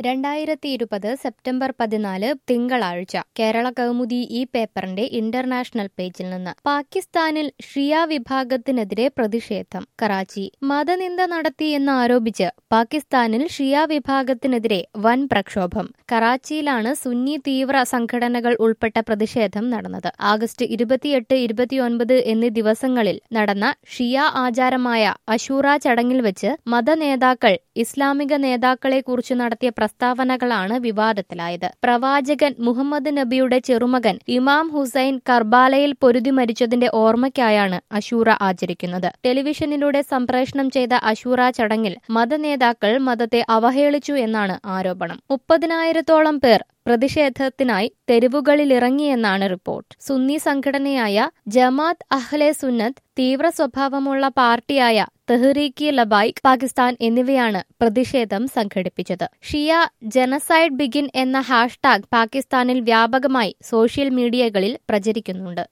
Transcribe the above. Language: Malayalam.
രണ്ടായിരത്തി ഇരുപത് സെപ്റ്റംബർ പതിനാല് തിങ്കളാഴ്ച കേരള കൗമുദി ഈ പേപ്പറിന്റെ ഇന്റർനാഷണൽ പേജിൽ നിന്ന് പാകിസ്ഥാനിൽ ഷിയ വിഭാഗത്തിനെതിരെ പ്രതിഷേധം കറാച്ചി മതനിന്ദ നടത്തിയെന്ന് ആരോപിച്ച് പാകിസ്ഥാനിൽ ഷിയ വിഭാഗത്തിനെതിരെ വൻ പ്രക്ഷോഭം കറാച്ചിയിലാണ് സുന്നി തീവ്ര സംഘടനകൾ ഉൾപ്പെട്ട പ്രതിഷേധം നടന്നത് ആഗസ്റ്റ് ഇരുപത്തിയെട്ട് ഇരുപത്തിയൊൻപത് എന്നീ ദിവസങ്ങളിൽ നടന്ന ഷിയ ആചാരമായ അഷൂറ ചടങ്ങിൽ വെച്ച് മതനേതാക്കൾ ഇസ്ലാമിക നേതാക്കളെക്കുറിച്ച് നടത്തിയ പ്രസ്താവനകളാണ് വിവാദത്തിലായത് പ്രവാചകൻ മുഹമ്മദ് നബിയുടെ ചെറുമകൻ ഇമാം ഹുസൈൻ കർബാലയിൽ പൊരുതി മരിച്ചതിന്റെ ഓർമ്മയ്ക്കായാണ് അഷൂറ ആചരിക്കുന്നത് ടെലിവിഷനിലൂടെ സംപ്രേഷണം ചെയ്ത അഷൂറ ചടങ്ങിൽ മതനേതാക്കൾ മതത്തെ അവഹേളിച്ചു എന്നാണ് ആരോപണം മുപ്പതിനായിരത്തോളം പേർ പ്രതിഷേധത്തിനായി തെരുവുകളിലിറങ്ങിയെന്നാണ് റിപ്പോർട്ട് സുന്നി സംഘടനയായ ജമാത്ത് അഹ്ലെ സുന്നത്ത് തീവ്ര സ്വഭാവമുള്ള പാർട്ടിയായ തെഹ്രീക്കി ലബായിക് പാകിസ്ഥാൻ എന്നിവയാണ് പ്രതിഷേധം സംഘടിപ്പിച്ചത് ഷിയ ജനസൈഡ് ബിഗിൻ എന്ന ഹാഷ്ടാഗ് പാകിസ്ഥാനിൽ വ്യാപകമായി സോഷ്യൽ മീഡിയകളിൽ പ്രചരിക്കുന്നുണ്ട്